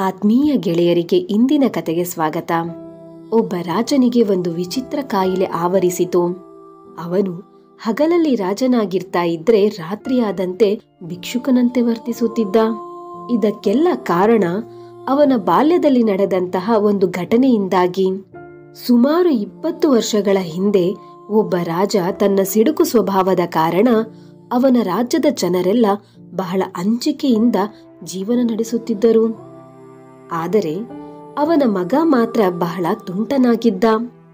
ಆತ್ಮೀಯ ಗೆಳೆಯರಿಗೆ ಇಂದಿನ ಕತೆಗೆ ಸ್ವಾಗತ ಒಬ್ಬ ರಾಜನಿಗೆ ಒಂದು ವಿಚಿತ್ರ ಕಾಯಿಲೆ ಆವರಿಸಿತು ಅವನು ಹಗಲಲ್ಲಿ ರಾಜನಾಗಿರ್ತಾ ಇದ್ರೆ ರಾತ್ರಿಯಾದಂತೆ ಭಿಕ್ಷುಕನಂತೆ ವರ್ತಿಸುತ್ತಿದ್ದ ಇದಕ್ಕೆಲ್ಲ ಕಾರಣ ಅವನ ಬಾಲ್ಯದಲ್ಲಿ ನಡೆದಂತಹ ಒಂದು ಘಟನೆಯಿಂದಾಗಿ ಸುಮಾರು ಇಪ್ಪತ್ತು ವರ್ಷಗಳ ಹಿಂದೆ ಒಬ್ಬ ರಾಜ ತನ್ನ ಸಿಡುಕು ಸ್ವಭಾವದ ಕಾರಣ ಅವನ ರಾಜ್ಯದ ಜನರೆಲ್ಲ ಬಹಳ ಅಂಜಿಕೆಯಿಂದ ಜೀವನ ನಡೆಸುತ್ತಿದ್ದರು ಆದರೆ ಅವನ ಮಗ ಮಾತ್ರ ಬಹಳ ತುಂಟನಾಗಿದ್ದ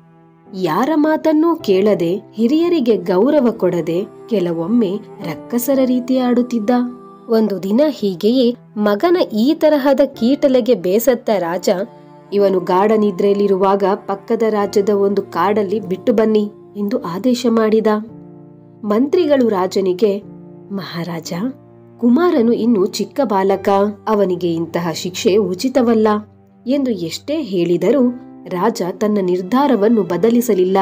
ಯಾರ ಮಾತನ್ನೂ ಕೇಳದೆ ಹಿರಿಯರಿಗೆ ಗೌರವ ಕೊಡದೆ ಕೆಲವೊಮ್ಮೆ ರಕ್ಕಸರ ರೀತಿ ಆಡುತ್ತಿದ್ದ ಒಂದು ದಿನ ಹೀಗೆಯೇ ಮಗನ ಈ ತರಹದ ಕೀಟಲೆಗೆ ಬೇಸತ್ತ ರಾಜ ಇವನು ಗಾಢ ನಿದ್ರೆಯಲ್ಲಿರುವಾಗ ಪಕ್ಕದ ರಾಜ್ಯದ ಒಂದು ಕಾಡಲ್ಲಿ ಬಿಟ್ಟು ಬನ್ನಿ ಎಂದು ಆದೇಶ ಮಾಡಿದ ಮಂತ್ರಿಗಳು ರಾಜನಿಗೆ ಮಹಾರಾಜ ಕುಮಾರನು ಇನ್ನು ಚಿಕ್ಕ ಬಾಲಕ ಅವನಿಗೆ ಇಂತಹ ಶಿಕ್ಷೆ ಉಚಿತವಲ್ಲ ಎಂದು ಎಷ್ಟೇ ಹೇಳಿದರೂ ರಾಜ ತನ್ನ ನಿರ್ಧಾರವನ್ನು ಬದಲಿಸಲಿಲ್ಲ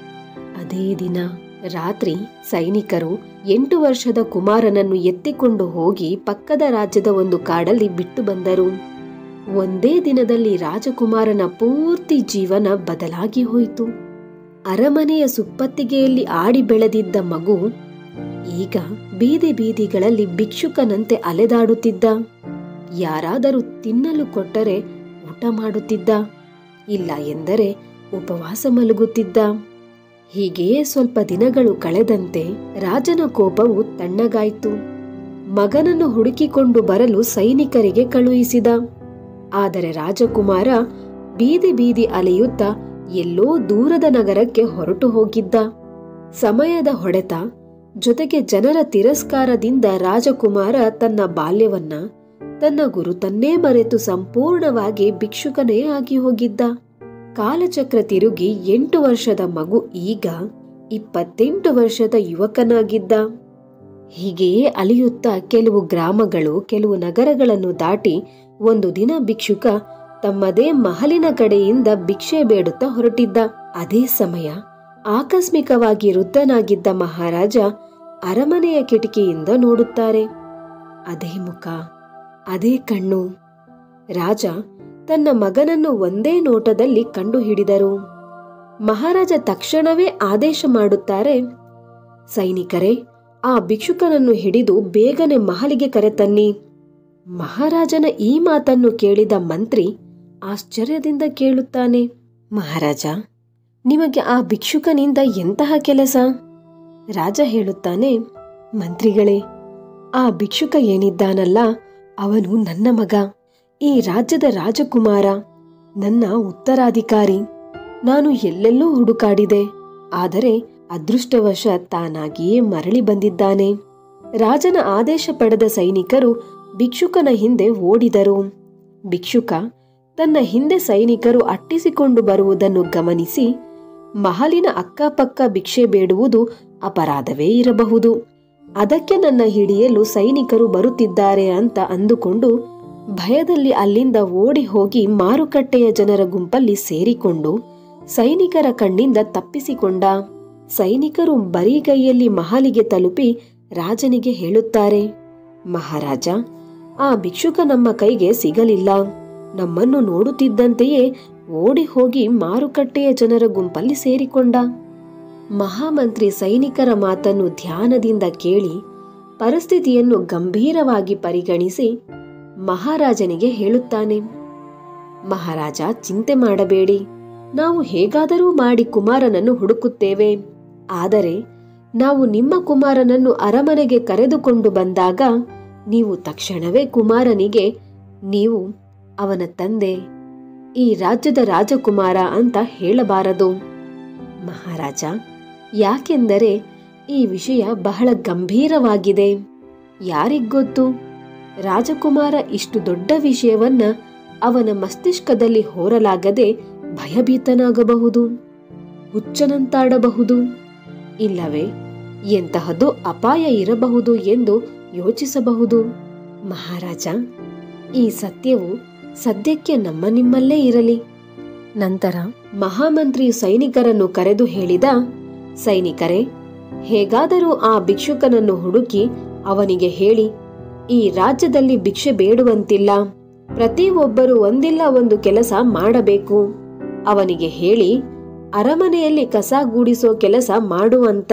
ಅದೇ ದಿನ ರಾತ್ರಿ ಸೈನಿಕರು ಎಂಟು ವರ್ಷದ ಕುಮಾರನನ್ನು ಎತ್ತಿಕೊಂಡು ಹೋಗಿ ಪಕ್ಕದ ರಾಜ್ಯದ ಒಂದು ಕಾಡಲ್ಲಿ ಬಿಟ್ಟು ಬಂದರು ಒಂದೇ ದಿನದಲ್ಲಿ ರಾಜಕುಮಾರನ ಪೂರ್ತಿ ಜೀವನ ಬದಲಾಗಿ ಹೋಯಿತು ಅರಮನೆಯ ಸುಪ್ಪತ್ತಿಗೆಯಲ್ಲಿ ಆಡಿ ಬೆಳೆದಿದ್ದ ಮಗು ಈಗ ಬೀದಿ ಬೀದಿಗಳಲ್ಲಿ ಭಿಕ್ಷುಕನಂತೆ ಅಲೆದಾಡುತ್ತಿದ್ದ ಯಾರಾದರೂ ತಿನ್ನಲು ಕೊಟ್ಟರೆ ಊಟ ಮಾಡುತ್ತಿದ್ದ ಇಲ್ಲ ಎಂದರೆ ಉಪವಾಸ ಮಲಗುತ್ತಿದ್ದ ಹೀಗೆಯೇ ಸ್ವಲ್ಪ ದಿನಗಳು ಕಳೆದಂತೆ ರಾಜನ ಕೋಪವು ತಣ್ಣಗಾಯಿತು ಮಗನನ್ನು ಹುಡುಕಿಕೊಂಡು ಬರಲು ಸೈನಿಕರಿಗೆ ಕಳುಹಿಸಿದ ಆದರೆ ರಾಜಕುಮಾರ ಬೀದಿ ಬೀದಿ ಅಲೆಯುತ್ತಾ ಎಲ್ಲೋ ದೂರದ ನಗರಕ್ಕೆ ಹೊರಟು ಹೋಗಿದ್ದ ಸಮಯದ ಹೊಡೆತ ಜೊತೆಗೆ ಜನರ ತಿರಸ್ಕಾರದಿಂದ ರಾಜಕುಮಾರ ತನ್ನ ಬಾಲ್ಯವನ್ನ ತನ್ನ ಗುರುತನ್ನೇ ಮರೆತು ಸಂಪೂರ್ಣವಾಗಿ ಭಿಕ್ಷುಕನೇ ಆಗಿ ಹೋಗಿದ್ದ ಕಾಲಚಕ್ರ ತಿರುಗಿ ಎಂಟು ವರ್ಷದ ಮಗು ಈಗ ಇಪ್ಪತ್ತೆಂಟು ವರ್ಷದ ಯುವಕನಾಗಿದ್ದ ಹೀಗೆಯೇ ಅಲಿಯುತ್ತಾ ಕೆಲವು ಗ್ರಾಮಗಳು ಕೆಲವು ನಗರಗಳನ್ನು ದಾಟಿ ಒಂದು ದಿನ ಭಿಕ್ಷುಕ ತಮ್ಮದೇ ಮಹಲಿನ ಕಡೆಯಿಂದ ಭಿಕ್ಷೆ ಬೇಡುತ್ತಾ ಹೊರಟಿದ್ದ ಅದೇ ಸಮಯ ಆಕಸ್ಮಿಕವಾಗಿ ವೃದ್ಧನಾಗಿದ್ದ ಮಹಾರಾಜ ಅರಮನೆಯ ಕಿಟಕಿಯಿಂದ ನೋಡುತ್ತಾರೆ ಅದೇ ಮುಖ ಅದೇ ಕಣ್ಣು ರಾಜ ತನ್ನ ಮಗನನ್ನು ಒಂದೇ ನೋಟದಲ್ಲಿ ಕಂಡು ಹಿಡಿದರು ಮಹಾರಾಜ ತಕ್ಷಣವೇ ಆದೇಶ ಮಾಡುತ್ತಾರೆ ಸೈನಿಕರೇ ಆ ಭಿಕ್ಷುಕನನ್ನು ಹಿಡಿದು ಬೇಗನೆ ಮಹಲಿಗೆ ಕರೆತನ್ನಿ ಮಹಾರಾಜನ ಈ ಮಾತನ್ನು ಕೇಳಿದ ಮಂತ್ರಿ ಆಶ್ಚರ್ಯದಿಂದ ಕೇಳುತ್ತಾನೆ ಮಹಾರಾಜ ನಿಮಗೆ ಆ ಭಿಕ್ಷುಕನಿಂದ ಎಂತಹ ಕೆಲಸ ರಾಜ ಹೇಳುತ್ತಾನೆ ಮಂತ್ರಿಗಳೇ ಆ ಭಿಕ್ಷುಕ ಏನಿದ್ದಾನಲ್ಲ ಅವನು ನನ್ನ ಮಗ ಈ ರಾಜ್ಯದ ರಾಜಕುಮಾರ ನನ್ನ ಉತ್ತರಾಧಿಕಾರಿ ನಾನು ಎಲ್ಲೆಲ್ಲೂ ಹುಡುಕಾಡಿದೆ ಆದರೆ ಅದೃಷ್ಟವಶ ತಾನಾಗಿಯೇ ಮರಳಿ ಬಂದಿದ್ದಾನೆ ರಾಜನ ಆದೇಶ ಪಡೆದ ಸೈನಿಕರು ಭಿಕ್ಷುಕನ ಹಿಂದೆ ಓಡಿದರು ಭಿಕ್ಷುಕ ತನ್ನ ಹಿಂದೆ ಸೈನಿಕರು ಅಟ್ಟಿಸಿಕೊಂಡು ಬರುವುದನ್ನು ಗಮನಿಸಿ ಮಹಲಿನ ಅಕ್ಕಪಕ್ಕ ಭಿಕ್ಷೆ ಬೇಡುವುದು ಅಪರಾಧವೇ ಇರಬಹುದು ಅದಕ್ಕೆ ನನ್ನ ಹಿಡಿಯಲು ಸೈನಿಕರು ಬರುತ್ತಿದ್ದಾರೆ ಅಂತ ಅಂದುಕೊಂಡು ಭಯದಲ್ಲಿ ಅಲ್ಲಿಂದ ಓಡಿ ಹೋಗಿ ಮಾರುಕಟ್ಟೆಯ ಜನರ ಗುಂಪಲ್ಲಿ ಸೇರಿಕೊಂಡು ಸೈನಿಕರ ಕಣ್ಣಿಂದ ತಪ್ಪಿಸಿಕೊಂಡ ಸೈನಿಕರು ಬರಿಗೈಯಲ್ಲಿ ಮಹಲಿಗೆ ತಲುಪಿ ರಾಜನಿಗೆ ಹೇಳುತ್ತಾರೆ ಮಹಾರಾಜ ಆ ಭಿಕ್ಷುಕ ನಮ್ಮ ಕೈಗೆ ಸಿಗಲಿಲ್ಲ ನಮ್ಮನ್ನು ನೋಡುತ್ತಿದ್ದಂತೆಯೇ ಓಡಿ ಹೋಗಿ ಮಾರುಕಟ್ಟೆಯ ಜನರ ಗುಂಪಲ್ಲಿ ಸೇರಿಕೊಂಡ ಮಹಾಮಂತ್ರಿ ಸೈನಿಕರ ಮಾತನ್ನು ಧ್ಯಾನದಿಂದ ಕೇಳಿ ಪರಿಸ್ಥಿತಿಯನ್ನು ಗಂಭೀರವಾಗಿ ಪರಿಗಣಿಸಿ ಮಹಾರಾಜನಿಗೆ ಹೇಳುತ್ತಾನೆ ಮಹಾರಾಜ ಚಿಂತೆ ಮಾಡಬೇಡಿ ನಾವು ಹೇಗಾದರೂ ಮಾಡಿ ಕುಮಾರನನ್ನು ಹುಡುಕುತ್ತೇವೆ ಆದರೆ ನಾವು ನಿಮ್ಮ ಕುಮಾರನನ್ನು ಅರಮನೆಗೆ ಕರೆದುಕೊಂಡು ಬಂದಾಗ ನೀವು ತಕ್ಷಣವೇ ಕುಮಾರನಿಗೆ ನೀವು ಅವನ ತಂದೆ ಈ ರಾಜ್ಯದ ರಾಜಕುಮಾರ ಅಂತ ಹೇಳಬಾರದು ಮಹಾರಾಜ ಯಾಕೆಂದರೆ ಈ ವಿಷಯ ಬಹಳ ಗಂಭೀರವಾಗಿದೆ ಯಾರಿಗೊತ್ತು ರಾಜಕುಮಾರ ಇಷ್ಟು ದೊಡ್ಡ ವಿಷಯವನ್ನ ಅವನ ಮಸ್ತಿಷ್ಕದಲ್ಲಿ ಹೋರಲಾಗದೆ ಭಯಭೀತನಾಗಬಹುದು ಹುಚ್ಚನಂತಾಡಬಹುದು ಇಲ್ಲವೇ ಎಂತಹದ್ದು ಅಪಾಯ ಇರಬಹುದು ಎಂದು ಯೋಚಿಸಬಹುದು ಮಹಾರಾಜ ಈ ಸತ್ಯವು ಸದ್ಯಕ್ಕೆ ನಮ್ಮ ನಿಮ್ಮಲ್ಲೇ ಇರಲಿ ನಂತರ ಮಹಾಮಂತ್ರಿ ಸೈನಿಕರನ್ನು ಕರೆದು ಹೇಳಿದ ಸೈನಿಕರೇ ಹೇಗಾದರೂ ಆ ಭಿಕ್ಷುಕನನ್ನು ಹುಡುಕಿ ಅವನಿಗೆ ಹೇಳಿ ಈ ರಾಜ್ಯದಲ್ಲಿ ಭಿಕ್ಷೆ ಬೇಡುವಂತಿಲ್ಲ ಪ್ರತಿಯೊಬ್ಬರು ಒಂದಿಲ್ಲ ಒಂದು ಕೆಲಸ ಮಾಡಬೇಕು ಅವನಿಗೆ ಹೇಳಿ ಅರಮನೆಯಲ್ಲಿ ಕಸ ಗೂಡಿಸೋ ಕೆಲಸ ಮಾಡುವಂತ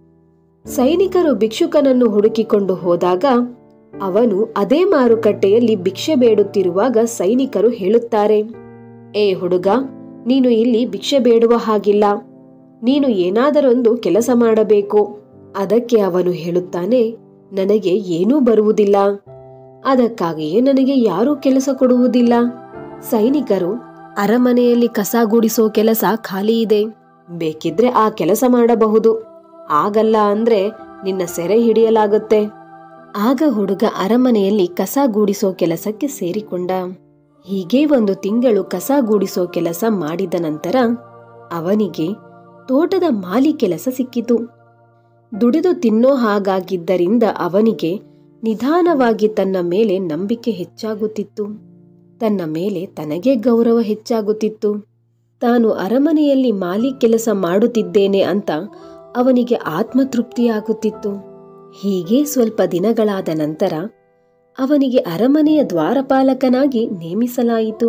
ಸೈನಿಕರು ಭಿಕ್ಷುಕನನ್ನು ಹುಡುಕಿಕೊಂಡು ಹೋದಾಗ ಅವನು ಅದೇ ಮಾರುಕಟ್ಟೆಯಲ್ಲಿ ಭಿಕ್ಷೆ ಬೇಡುತ್ತಿರುವಾಗ ಸೈನಿಕರು ಹೇಳುತ್ತಾರೆ ಏ ಹುಡುಗ ನೀನು ಇಲ್ಲಿ ಭಿಕ್ಷೆ ಬೇಡುವ ಹಾಗಿಲ್ಲ ನೀನು ಏನಾದರೊಂದು ಕೆಲಸ ಮಾಡಬೇಕು ಅದಕ್ಕೆ ಅವನು ಹೇಳುತ್ತಾನೆ ನನಗೆ ಏನೂ ಬರುವುದಿಲ್ಲ ಅದಕ್ಕಾಗಿಯೇ ನನಗೆ ಯಾರೂ ಕೆಲಸ ಕೊಡುವುದಿಲ್ಲ ಸೈನಿಕರು ಅರಮನೆಯಲ್ಲಿ ಕಸ ಗುಡಿಸೋ ಕೆಲಸ ಖಾಲಿ ಇದೆ ಬೇಕಿದ್ರೆ ಆ ಕೆಲಸ ಮಾಡಬಹುದು ಆಗಲ್ಲ ಅಂದ್ರೆ ನಿನ್ನ ಸೆರೆ ಹಿಡಿಯಲಾಗುತ್ತೆ ಆಗ ಹುಡುಗ ಅರಮನೆಯಲ್ಲಿ ಕಸ ಗೂಡಿಸೋ ಕೆಲಸಕ್ಕೆ ಸೇರಿಕೊಂಡ ಹೀಗೆ ಒಂದು ತಿಂಗಳು ಕಸ ಗೂಡಿಸೋ ಕೆಲಸ ಮಾಡಿದ ನಂತರ ಅವನಿಗೆ ತೋಟದ ಮಾಲಿ ಕೆಲಸ ಸಿಕ್ಕಿತು ದುಡಿದು ತಿನ್ನೋ ಹಾಗಾಗಿದ್ದರಿಂದ ಅವನಿಗೆ ನಿಧಾನವಾಗಿ ತನ್ನ ಮೇಲೆ ನಂಬಿಕೆ ಹೆಚ್ಚಾಗುತ್ತಿತ್ತು ತನ್ನ ಮೇಲೆ ತನಗೆ ಗೌರವ ಹೆಚ್ಚಾಗುತ್ತಿತ್ತು ತಾನು ಅರಮನೆಯಲ್ಲಿ ಮಾಲಿ ಕೆಲಸ ಮಾಡುತ್ತಿದ್ದೇನೆ ಅಂತ ಅವನಿಗೆ ಆತ್ಮತೃಪ್ತಿಯಾಗುತ್ತಿತ್ತು ಹೀಗೆ ಸ್ವಲ್ಪ ದಿನಗಳಾದ ನಂತರ ಅವನಿಗೆ ಅರಮನೆಯ ದ್ವಾರಪಾಲಕನಾಗಿ ನೇಮಿಸಲಾಯಿತು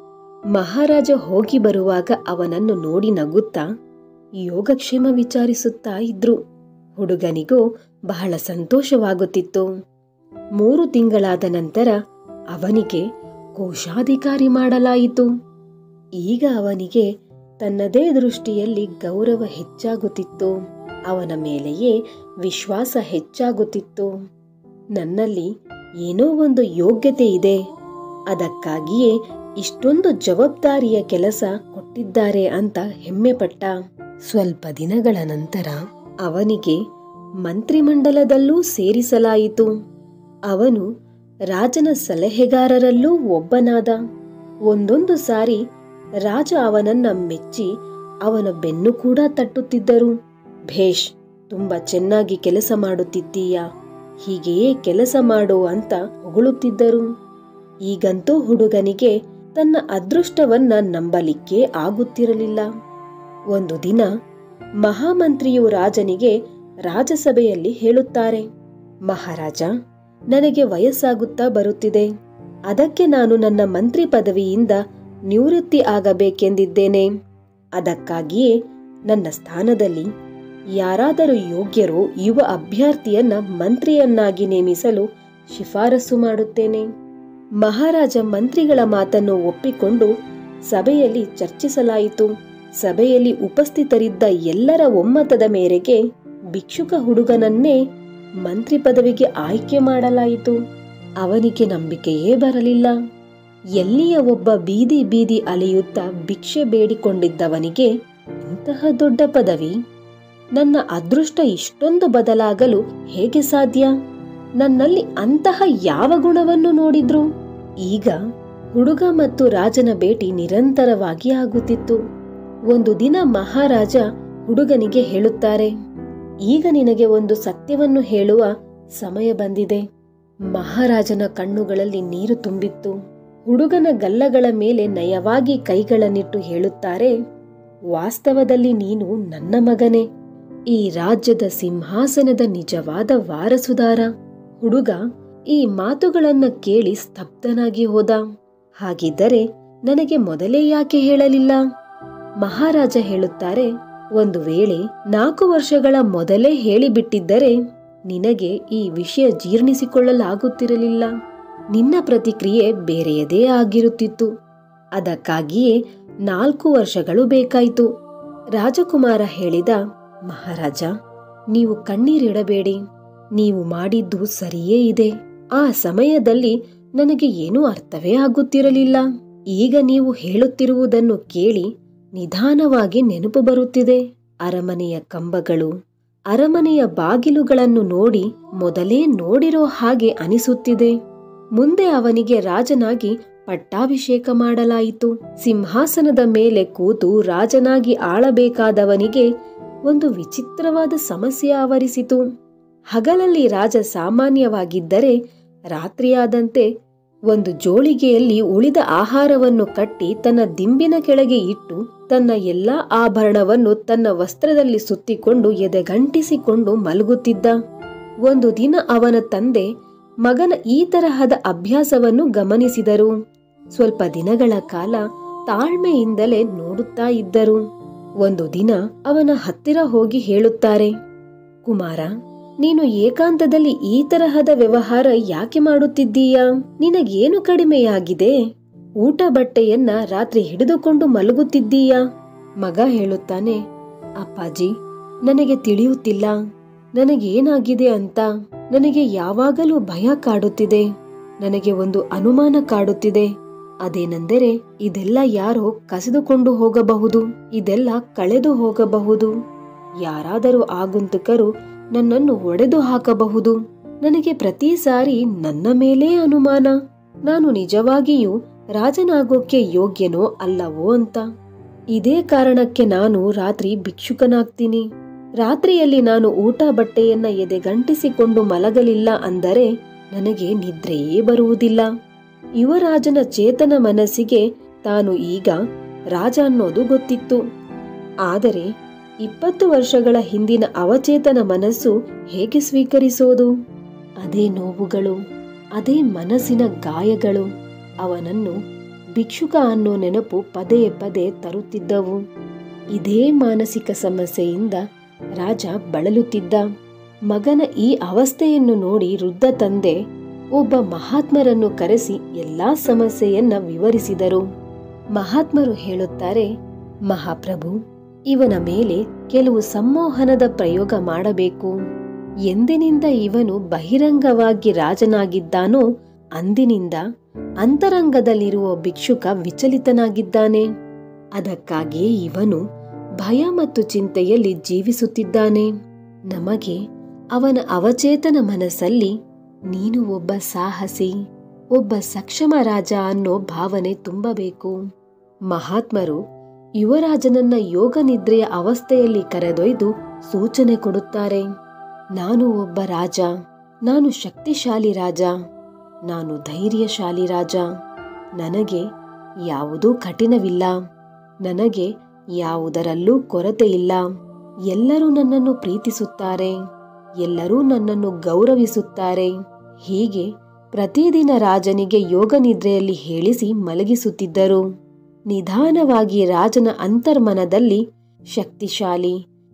ಮಹಾರಾಜ ಹೋಗಿ ಬರುವಾಗ ಅವನನ್ನು ನೋಡಿ ನಗುತ್ತಾ ಯೋಗಕ್ಷೇಮ ವಿಚಾರಿಸುತ್ತಾ ಇದ್ರು ಹುಡುಗನಿಗೂ ಬಹಳ ಸಂತೋಷವಾಗುತ್ತಿತ್ತು ಮೂರು ತಿಂಗಳಾದ ನಂತರ ಅವನಿಗೆ ಕೋಶಾಧಿಕಾರಿ ಮಾಡಲಾಯಿತು ಈಗ ಅವನಿಗೆ ತನ್ನದೇ ದೃಷ್ಟಿಯಲ್ಲಿ ಗೌರವ ಹೆಚ್ಚಾಗುತ್ತಿತ್ತು ಅವನ ಮೇಲೆಯೇ ವಿಶ್ವಾಸ ಹೆಚ್ಚಾಗುತ್ತಿತ್ತು ನನ್ನಲ್ಲಿ ಏನೋ ಒಂದು ಯೋಗ್ಯತೆ ಇದೆ ಅದಕ್ಕಾಗಿಯೇ ಇಷ್ಟೊಂದು ಜವಾಬ್ದಾರಿಯ ಕೆಲಸ ಕೊಟ್ಟಿದ್ದಾರೆ ಅಂತ ಹೆಮ್ಮೆಪಟ್ಟ ಸ್ವಲ್ಪ ದಿನಗಳ ನಂತರ ಅವನಿಗೆ ಮಂತ್ರಿಮಂಡಲದಲ್ಲೂ ಸೇರಿಸಲಾಯಿತು ಅವನು ರಾಜನ ಸಲಹೆಗಾರರಲ್ಲೂ ಒಬ್ಬನಾದ ಒಂದೊಂದು ಸಾರಿ ರಾಜ ಅವನನ್ನ ಮೆಚ್ಚಿ ಅವನ ಬೆನ್ನು ಕೂಡ ತಟ್ಟುತ್ತಿದ್ದರು ಭೇಷ್ ತುಂಬಾ ಚೆನ್ನಾಗಿ ಕೆಲಸ ಮಾಡುತ್ತಿದ್ದೀಯ ಹೀಗೆಯೇ ಕೆಲಸ ಮಾಡು ಅಂತ ಹೊಗಳುತ್ತಿದ್ದರು ಈಗಂತೂ ಹುಡುಗನಿಗೆ ತನ್ನ ಅದೃಷ್ಟವನ್ನ ನಂಬಲಿಕ್ಕೆ ಆಗುತ್ತಿರಲಿಲ್ಲ ಒಂದು ದಿನ ಮಹಾಮಂತ್ರಿಯು ರಾಜನಿಗೆ ರಾಜಸಭೆಯಲ್ಲಿ ಹೇಳುತ್ತಾರೆ ಮಹಾರಾಜ ನನಗೆ ವಯಸ್ಸಾಗುತ್ತಾ ಬರುತ್ತಿದೆ ಅದಕ್ಕೆ ನಾನು ನನ್ನ ಮಂತ್ರಿ ಪದವಿಯಿಂದ ನಿವೃತ್ತಿ ಆಗಬೇಕೆಂದಿದ್ದೇನೆ ಅದಕ್ಕಾಗಿಯೇ ನನ್ನ ಸ್ಥಾನದಲ್ಲಿ ಯಾರಾದರೂ ಯೋಗ್ಯರೋ ಯುವ ಅಭ್ಯರ್ಥಿಯನ್ನ ಮಂತ್ರಿಯನ್ನಾಗಿ ನೇಮಿಸಲು ಶಿಫಾರಸು ಮಾಡುತ್ತೇನೆ ಮಹಾರಾಜ ಮಂತ್ರಿಗಳ ಮಾತನ್ನು ಒಪ್ಪಿಕೊಂಡು ಸಭೆಯಲ್ಲಿ ಚರ್ಚಿಸಲಾಯಿತು ಸಭೆಯಲ್ಲಿ ಉಪಸ್ಥಿತರಿದ್ದ ಎಲ್ಲರ ಒಮ್ಮತದ ಮೇರೆಗೆ ಭಿಕ್ಷುಕ ಹುಡುಗನನ್ನೇ ಮಂತ್ರಿ ಪದವಿಗೆ ಆಯ್ಕೆ ಮಾಡಲಾಯಿತು ಅವನಿಗೆ ನಂಬಿಕೆಯೇ ಬರಲಿಲ್ಲ ಎಲ್ಲಿಯ ಒಬ್ಬ ಬೀದಿ ಬೀದಿ ಅಲೆಯುತ್ತಾ ಭಿಕ್ಷೆ ಬೇಡಿಕೊಂಡಿದ್ದವನಿಗೆ ಇಂತಹ ದೊಡ್ಡ ಪದವಿ ನನ್ನ ಅದೃಷ್ಟ ಇಷ್ಟೊಂದು ಬದಲಾಗಲು ಹೇಗೆ ಸಾಧ್ಯ ನನ್ನಲ್ಲಿ ಅಂತಹ ಯಾವ ಗುಣವನ್ನು ನೋಡಿದ್ರು ಈಗ ಹುಡುಗ ಮತ್ತು ರಾಜನ ಭೇಟಿ ನಿರಂತರವಾಗಿ ಆಗುತ್ತಿತ್ತು ಒಂದು ದಿನ ಮಹಾರಾಜ ಹುಡುಗನಿಗೆ ಹೇಳುತ್ತಾರೆ ಈಗ ನಿನಗೆ ಒಂದು ಸತ್ಯವನ್ನು ಹೇಳುವ ಸಮಯ ಬಂದಿದೆ ಮಹಾರಾಜನ ಕಣ್ಣುಗಳಲ್ಲಿ ನೀರು ತುಂಬಿತ್ತು ಹುಡುಗನ ಗಲ್ಲಗಳ ಮೇಲೆ ನಯವಾಗಿ ಕೈಗಳನ್ನಿಟ್ಟು ಹೇಳುತ್ತಾರೆ ವಾಸ್ತವದಲ್ಲಿ ನೀನು ನನ್ನ ಮಗನೇ ಈ ರಾಜ್ಯದ ಸಿಂಹಾಸನದ ನಿಜವಾದ ವಾರಸುದಾರ ಹುಡುಗ ಈ ಮಾತುಗಳನ್ನ ಕೇಳಿ ಸ್ತಬ್ಧನಾಗಿ ಹೋದ ಹಾಗಿದ್ದರೆ ನನಗೆ ಮೊದಲೇ ಯಾಕೆ ಹೇಳಲಿಲ್ಲ ಮಹಾರಾಜ ಹೇಳುತ್ತಾರೆ ಒಂದು ವೇಳೆ ನಾಲ್ಕು ವರ್ಷಗಳ ಮೊದಲೇ ಹೇಳಿಬಿಟ್ಟಿದ್ದರೆ ನಿನಗೆ ಈ ವಿಷಯ ಜೀರ್ಣಿಸಿಕೊಳ್ಳಲಾಗುತ್ತಿರಲಿಲ್ಲ ನಿನ್ನ ಪ್ರತಿಕ್ರಿಯೆ ಬೇರೆಯದೇ ಆಗಿರುತ್ತಿತ್ತು ಅದಕ್ಕಾಗಿಯೇ ನಾಲ್ಕು ವರ್ಷಗಳು ಬೇಕಾಯಿತು ರಾಜಕುಮಾರ ಹೇಳಿದ ಮಹಾರಾಜ ನೀವು ಕಣ್ಣೀರಿಡಬೇಡಿ ನೀವು ಮಾಡಿದ್ದು ಸರಿಯೇ ಇದೆ ಆ ಸಮಯದಲ್ಲಿ ನನಗೆ ಏನೂ ಅರ್ಥವೇ ಆಗುತ್ತಿರಲಿಲ್ಲ ಈಗ ನೀವು ಹೇಳುತ್ತಿರುವುದನ್ನು ಕೇಳಿ ನಿಧಾನವಾಗಿ ನೆನಪು ಬರುತ್ತಿದೆ ಅರಮನೆಯ ಕಂಬಗಳು ಅರಮನೆಯ ಬಾಗಿಲುಗಳನ್ನು ನೋಡಿ ಮೊದಲೇ ನೋಡಿರೋ ಹಾಗೆ ಅನಿಸುತ್ತಿದೆ ಮುಂದೆ ಅವನಿಗೆ ರಾಜನಾಗಿ ಪಟ್ಟಾಭಿಷೇಕ ಮಾಡಲಾಯಿತು ಸಿಂಹಾಸನದ ಮೇಲೆ ಕೂತು ರಾಜನಾಗಿ ಆಳಬೇಕಾದವನಿಗೆ ಒಂದು ವಿಚಿತ್ರವಾದ ಸಮಸ್ಯೆ ಆವರಿಸಿತು ಹಗಲಲ್ಲಿ ರಾಜ ಸಾಮಾನ್ಯವಾಗಿದ್ದರೆ ರಾತ್ರಿಯಾದಂತೆ ಒಂದು ಜೋಳಿಗೆಯಲ್ಲಿ ಉಳಿದ ಆಹಾರವನ್ನು ಕಟ್ಟಿ ತನ್ನ ದಿಂಬಿನ ಕೆಳಗೆ ಇಟ್ಟು ತನ್ನ ಎಲ್ಲಾ ಆಭರಣವನ್ನು ತನ್ನ ವಸ್ತ್ರದಲ್ಲಿ ಸುತ್ತಿಕೊಂಡು ಎದೆಗಂಟಿಸಿಕೊಂಡು ಮಲಗುತ್ತಿದ್ದ ಒಂದು ದಿನ ಅವನ ತಂದೆ ಮಗನ ಈ ತರಹದ ಅಭ್ಯಾಸವನ್ನು ಗಮನಿಸಿದರು ಸ್ವಲ್ಪ ದಿನಗಳ ಕಾಲ ತಾಳ್ಮೆಯಿಂದಲೇ ನೋಡುತ್ತಾ ಇದ್ದರು ಒಂದು ದಿನ ಅವನ ಹತ್ತಿರ ಹೋಗಿ ಹೇಳುತ್ತಾರೆ ಕುಮಾರ ನೀನು ಏಕಾಂತದಲ್ಲಿ ಈ ತರಹದ ವ್ಯವಹಾರ ಯಾಕೆ ಮಾಡುತ್ತಿದ್ದೀಯಾ ನಿನಗೇನು ಕಡಿಮೆಯಾಗಿದೆ ಊಟ ಬಟ್ಟೆಯನ್ನ ರಾತ್ರಿ ಹಿಡಿದುಕೊಂಡು ಮಲಗುತ್ತಿದ್ದೀಯಾ ಮಗ ಹೇಳುತ್ತಾನೆ ಅಪ್ಪಾಜಿ ನನಗೆ ತಿಳಿಯುತ್ತಿಲ್ಲ ನನಗೇನಾಗಿದೆ ಅಂತ ನನಗೆ ಯಾವಾಗಲೂ ಭಯ ಕಾಡುತ್ತಿದೆ ನನಗೆ ಒಂದು ಅನುಮಾನ ಕಾಡುತ್ತಿದೆ ಅದೇನೆಂದರೆ ಇದೆಲ್ಲ ಯಾರೋ ಕಸಿದುಕೊಂಡು ಹೋಗಬಹುದು ಇದೆಲ್ಲ ಕಳೆದು ಹೋಗಬಹುದು ಯಾರಾದರೂ ಆಗಂತುಕರು ನನ್ನನ್ನು ಒಡೆದು ಹಾಕಬಹುದು ನನಗೆ ಪ್ರತಿ ಸಾರಿ ನನ್ನ ಮೇಲೇ ಅನುಮಾನ ನಾನು ನಿಜವಾಗಿಯೂ ರಾಜನಾಗೋಕ್ಕೆ ಯೋಗ್ಯನೋ ಅಲ್ಲವೋ ಅಂತ ಇದೇ ಕಾರಣಕ್ಕೆ ನಾನು ರಾತ್ರಿ ಭಿಕ್ಷುಕನಾಗ್ತೀನಿ ರಾತ್ರಿಯಲ್ಲಿ ನಾನು ಊಟ ಬಟ್ಟೆಯನ್ನ ಎದೆಗಂಟಿಸಿಕೊಂಡು ಮಲಗಲಿಲ್ಲ ಅಂದರೆ ನನಗೆ ನಿದ್ರೆಯೇ ಬರುವುದಿಲ್ಲ ಯುವರಾಜನ ಚೇತನ ಮನಸ್ಸಿಗೆ ತಾನು ಈಗ ರಾಜ ಅನ್ನೋದು ಗೊತ್ತಿತ್ತು ಆದರೆ ಇಪ್ಪತ್ತು ವರ್ಷಗಳ ಹಿಂದಿನ ಅವಚೇತನ ಮನಸ್ಸು ಹೇಗೆ ಸ್ವೀಕರಿಸೋದು ಅದೇ ನೋವುಗಳು ಅದೇ ಮನಸ್ಸಿನ ಗಾಯಗಳು ಅವನನ್ನು ಭಿಕ್ಷುಕ ಅನ್ನೋ ನೆನಪು ಪದೇ ಪದೇ ತರುತ್ತಿದ್ದವು ಇದೇ ಮಾನಸಿಕ ಸಮಸ್ಯೆಯಿಂದ ರಾಜ ಬಳಲುತ್ತಿದ್ದ ಮಗನ ಈ ಅವಸ್ಥೆಯನ್ನು ನೋಡಿ ವೃದ್ಧ ತಂದೆ ಒಬ್ಬ ಮಹಾತ್ಮರನ್ನು ಕರೆಸಿ ಎಲ್ಲಾ ಸಮಸ್ಯೆಯನ್ನ ವಿವರಿಸಿದರು ಮಹಾತ್ಮರು ಹೇಳುತ್ತಾರೆ ಮಹಾಪ್ರಭು ಇವನ ಮೇಲೆ ಕೆಲವು ಸಂಮೋಹನದ ಪ್ರಯೋಗ ಮಾಡಬೇಕು ಎಂದಿನಿಂದ ಇವನು ಬಹಿರಂಗವಾಗಿ ರಾಜನಾಗಿದ್ದಾನೋ ಅಂದಿನಿಂದ ಅಂತರಂಗದಲ್ಲಿರುವ ಭಿಕ್ಷುಕ ವಿಚಲಿತನಾಗಿದ್ದಾನೆ ಅದಕ್ಕಾಗಿಯೇ ಇವನು ಭಯ ಮತ್ತು ಚಿಂತೆಯಲ್ಲಿ ಜೀವಿಸುತ್ತಿದ್ದಾನೆ ನಮಗೆ ಅವನ ಅವಚೇತನ ಮನಸ್ಸಲ್ಲಿ ನೀನು ಒಬ್ಬ ಸಾಹಸಿ ಒಬ್ಬ ಸಕ್ಷಮ ರಾಜ ಅನ್ನೋ ಭಾವನೆ ತುಂಬಬೇಕು ಮಹಾತ್ಮರು ಯುವರಾಜನನ್ನ ಯೋಗ ನಿದ್ರೆಯ ಅವಸ್ಥೆಯಲ್ಲಿ ಕರೆದೊಯ್ದು ಸೂಚನೆ ಕೊಡುತ್ತಾರೆ ನಾನು ಒಬ್ಬ ರಾಜ ನಾನು ಶಕ್ತಿಶಾಲಿ ರಾಜ ನಾನು ಧೈರ್ಯಶಾಲಿ ರಾಜ ನನಗೆ ಯಾವುದೂ ಕಠಿಣವಿಲ್ಲ ನನಗೆ ಯಾವುದರಲ್ಲೂ ಕೊರತೆ ಇಲ್ಲ ಎಲ್ಲರೂ ನನ್ನನ್ನು ಪ್ರೀತಿಸುತ್ತಾರೆ ಎಲ್ಲರೂ ನನ್ನನ್ನು ಗೌರವಿಸುತ್ತಾರೆ ಹೀಗೆ ಪ್ರತಿದಿನ ರಾಜನಿಗೆ ಯೋಗ ನಿದ್ರೆಯಲ್ಲಿ ಹೇಳಿಸಿ ಮಲಗಿಸುತ್ತಿದ್ದರು ನಿಧಾನವಾಗಿ ರಾಜನ ಅಂತರ್ಮನದಲ್ಲಿ ಶಕ್ತಿಶಾಲಿ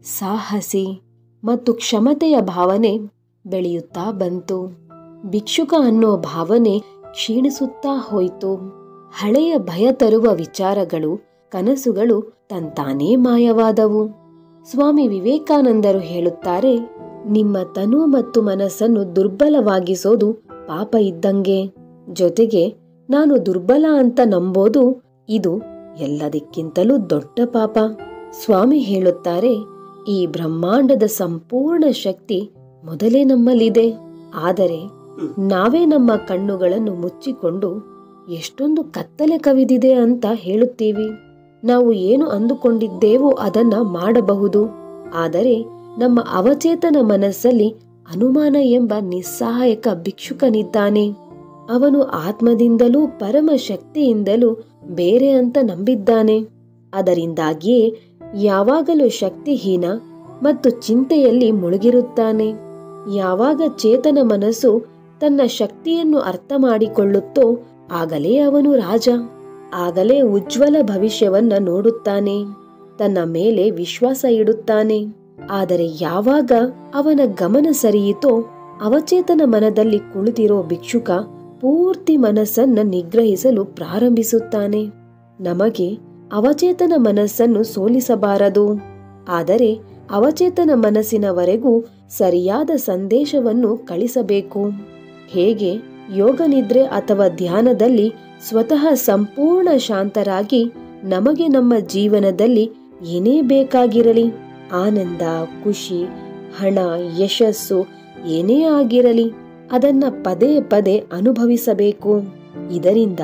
ಸಾಹಸಿ ಮತ್ತು ಕ್ಷಮತೆಯ ಭಾವನೆ ಬೆಳೆಯುತ್ತಾ ಬಂತು ಭಿಕ್ಷುಕ ಅನ್ನೋ ಭಾವನೆ ಕ್ಷೀಣಿಸುತ್ತಾ ಹೋಯಿತು ಹಳೆಯ ಭಯ ತರುವ ವಿಚಾರಗಳು ಕನಸುಗಳು ತಂತಾನೇ ಮಾಯವಾದವು ಸ್ವಾಮಿ ವಿವೇಕಾನಂದರು ಹೇಳುತ್ತಾರೆ ನಿಮ್ಮ ತನು ಮತ್ತು ಮನಸ್ಸನ್ನು ದುರ್ಬಲವಾಗಿಸೋದು ಪಾಪ ಇದ್ದಂಗೆ ಜೊತೆಗೆ ನಾನು ದುರ್ಬಲ ಅಂತ ನಂಬೋದು ಇದು ಎಲ್ಲದಕ್ಕಿಂತಲೂ ದೊಡ್ಡ ಪಾಪ ಸ್ವಾಮಿ ಹೇಳುತ್ತಾರೆ ಈ ಬ್ರಹ್ಮಾಂಡದ ಸಂಪೂರ್ಣ ಶಕ್ತಿ ಮೊದಲೇ ನಮ್ಮಲ್ಲಿದೆ ಆದರೆ ನಾವೇ ನಮ್ಮ ಕಣ್ಣುಗಳನ್ನು ಮುಚ್ಚಿಕೊಂಡು ಎಷ್ಟೊಂದು ಕತ್ತಲೆ ಕವಿದಿದೆ ಅಂತ ಹೇಳುತ್ತೀವಿ ನಾವು ಏನು ಅಂದುಕೊಂಡಿದ್ದೇವೋ ಅದನ್ನ ಮಾಡಬಹುದು ಆದರೆ ನಮ್ಮ ಅವಚೇತನ ಮನಸ್ಸಲ್ಲಿ ಅನುಮಾನ ಎಂಬ ನಿಸ್ಸಹಾಯಕ ಭಿಕ್ಷುಕನಿದ್ದಾನೆ ಅವನು ಆತ್ಮದಿಂದಲೂ ಪರಮ ಶಕ್ತಿಯಿಂದಲೂ ಬೇರೆ ಅಂತ ನಂಬಿದ್ದಾನೆ ಅದರಿಂದಾಗಿಯೇ ಯಾವಾಗಲೂ ಶಕ್ತಿಹೀನ ಮತ್ತು ಚಿಂತೆಯಲ್ಲಿ ಮುಳುಗಿರುತ್ತಾನೆ ಯಾವಾಗ ಚೇತನ ಮನಸ್ಸು ತನ್ನ ಶಕ್ತಿಯನ್ನು ಅರ್ಥ ಮಾಡಿಕೊಳ್ಳುತ್ತೋ ಆಗಲೇ ಅವನು ರಾಜ ಆಗಲೇ ಉಜ್ವಲ ಭವಿಷ್ಯವನ್ನ ನೋಡುತ್ತಾನೆ ತನ್ನ ಮೇಲೆ ವಿಶ್ವಾಸ ಇಡುತ್ತಾನೆ ಆದರೆ ಯಾವಾಗ ಅವನ ಗಮನ ಸರಿಯಿತೋ ಅವಚೇತನ ಮನದಲ್ಲಿ ಕುಳಿತಿರೋ ಭಿಕ್ಷುಕ ಪೂರ್ತಿ ಮನಸ್ಸನ್ನ ನಿಗ್ರಹಿಸಲು ಪ್ರಾರಂಭಿಸುತ್ತಾನೆ ನಮಗೆ ಅವಚೇತನ ಮನಸ್ಸನ್ನು ಸೋಲಿಸಬಾರದು ಆದರೆ ಅವಚೇತನ ಮನಸ್ಸಿನವರೆಗೂ ಸರಿಯಾದ ಸಂದೇಶವನ್ನು ಕಳಿಸಬೇಕು ಹೇಗೆ ಯೋಗ ನಿದ್ರೆ ಅಥವಾ ಧ್ಯಾನದಲ್ಲಿ ಸ್ವತಃ ಸಂಪೂರ್ಣ ಶಾಂತರಾಗಿ ನಮಗೆ ನಮ್ಮ ಜೀವನದಲ್ಲಿ ಏನೇ ಬೇಕಾಗಿರಲಿ ಆನಂದ ಖುಷಿ ಹಣ ಯಶಸ್ಸು ಏನೇ ಆಗಿರಲಿ ಅದನ್ನ ಪದೇ ಪದೇ ಅನುಭವಿಸಬೇಕು ಇದರಿಂದ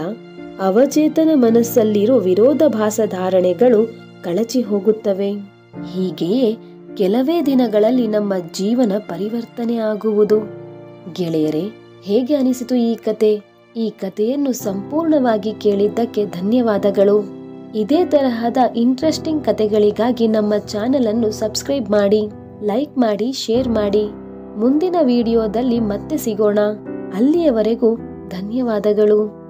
ಅವಚೇತನ ಮನಸ್ಸಲ್ಲಿರೋ ವಿರೋಧಾಭಾಸ ಧಾರಣೆಗಳು ಕಳಚಿ ಹೋಗುತ್ತವೆ ಹೀಗೆಯೇ ಕೆಲವೇ ದಿನಗಳಲ್ಲಿ ನಮ್ಮ ಜೀವನ ಪರಿವರ್ತನೆ ಆಗುವುದು ಗೆಳೆಯರೇ ಹೇಗೆ ಅನಿಸಿತು ಈ ಕತೆ ಈ ಕಥೆಯನ್ನು ಸಂಪೂರ್ಣವಾಗಿ ಕೇಳಿದ್ದಕ್ಕೆ ಧನ್ಯವಾದಗಳು ಇದೇ ತರಹದ ಇಂಟ್ರೆಸ್ಟಿಂಗ್ ಕತೆಗಳಿಗಾಗಿ ನಮ್ಮ ಚಾನೆಲ್ ಅನ್ನು ಸಬ್ಸ್ಕ್ರೈಬ್ ಮಾಡಿ ಲೈಕ್ ಮಾಡಿ ಶೇರ್ ಮಾಡಿ ಮುಂದಿನ ವಿಡಿಯೋದಲ್ಲಿ ಮತ್ತೆ ಸಿಗೋಣ ಅಲ್ಲಿಯವರೆಗೂ ಧನ್ಯವಾದಗಳು